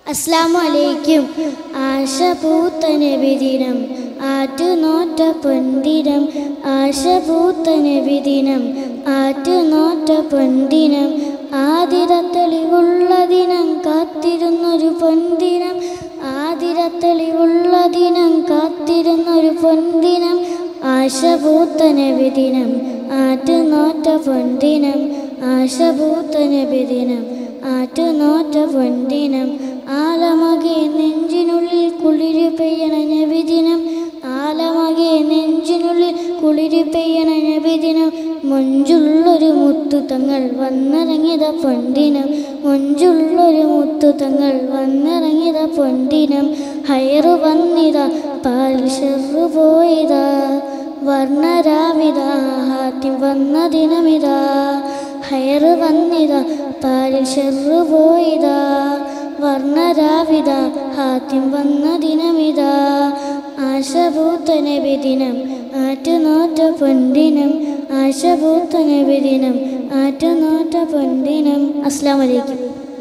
അസ്ലാമു അലൈക്കും ആശ പൂത്ത നബിദിനം ആറ്റു നോറ്റ പൊന്തിനം ആശ പൂത്ത നബിദിനം ആറ്റു നോറ്റ പൊന്തിനം ആതിരത്തെളിവുള്ള ദിനം കാത്തിരുന്നൊരു പൊന്തിനം ആതിരത്തെളിവുള്ള ദിനം കാത്തിരുന്നൊരു പൊന്തിനം ആശ പൂത്ത നബിദിനം ആറ്റു നോറ്റ പൊന്തിനം ആശ പൂത്ത നബിദിനം ആറ്റു നോറ്റ പൊന്തിനം ആലമകെ നെഞ്ചിനുള്ളിൽ കുളിര് പെയ്യണ നബിദിനം ആലമകെ നെഞ്ചിനുള്ളിൽ കുളിര് പെയ്യണ നബിദിനം മൊഞ്ചുള്ളൊരു മുത്തുതങ്ങൾ വന്നിറങ്ങിയത പൊന്തിനം മൊഞ്ചുള്ളൊരു മുത്തുതങ്ങൾ വന്നിറങ്ങിയത പൊന്തിനം ഹയറു വന്നിത പാൽ ഷെറു പോയതാ വർണ്ണരാവിത ഹാത്തിം വന്ന ദിനമിതാ ഹയറ് വന്നിത പാലിൽ ഷെറു പോയിതാ വർണ്ണരാവിത ഹാത്തിം വന്ന ദിനമിതാ ആശഭൂത്ത നബിദിനം ആറ്റുനോറ്റ പൊന്തിനം ആശഭൂത്ത നബിദിനം ആറ്റുനോറ്റ പൊന്തിനം അസ്ലാം വലൈക്കും